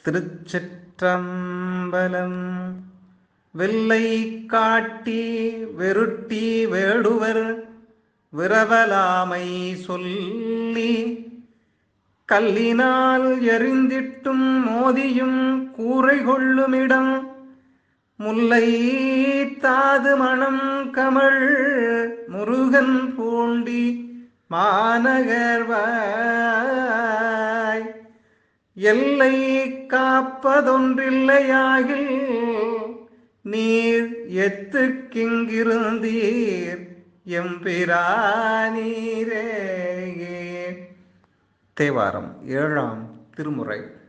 திருச்சிற்றம்பலம் வெள்ளை காட்டி வெருட்டி வேடுவர் விரவலாமை சொல்லி கல்லினால் எரிந்திட்டும் மோதியும் கூரை கொள்ளுமிடம் முல்லை தாது மணம் கமழ் முருகன் பூண்டி மாநகர்வாய் எல்லை காப்பதொன்றில்லையாகில் நீர் எத்துக்கிங்கிருந்தீர் எம்பிரானீரே தேவாரம் ஏழாம் திருமுறை